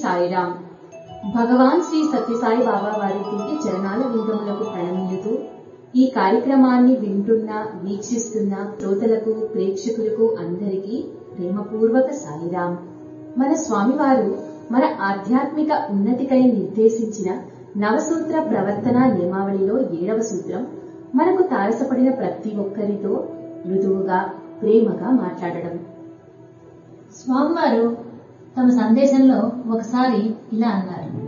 సాయిరాం భగవాన్ శ్రీ సత్యసాయి బాబా వారి దివ్య చరణాల విందములకు ప్రణమిల్లుతూ ఈ కార్యక్రమాన్ని వింటున్న వీక్షిస్తున్న శ్రోతలకు ప్రేక్షకులకు అందరికీ ప్రేమపూర్వక సాయిరాం మన స్వామివారు మన ఆధ్యాత్మిక ఉన్నతికై నిర్దేశించిన నవసూత్ర ప్రవర్తన నియమావళిలో ఏడవ సూత్రం మనకు తారసపడిన ప్రతి ఒక్కరితో మృదువుగా ప్రేమగా మాట్లాడడం స్వామివారు తమ సందేశంలో ఒకసారి ఇలా అన్నారు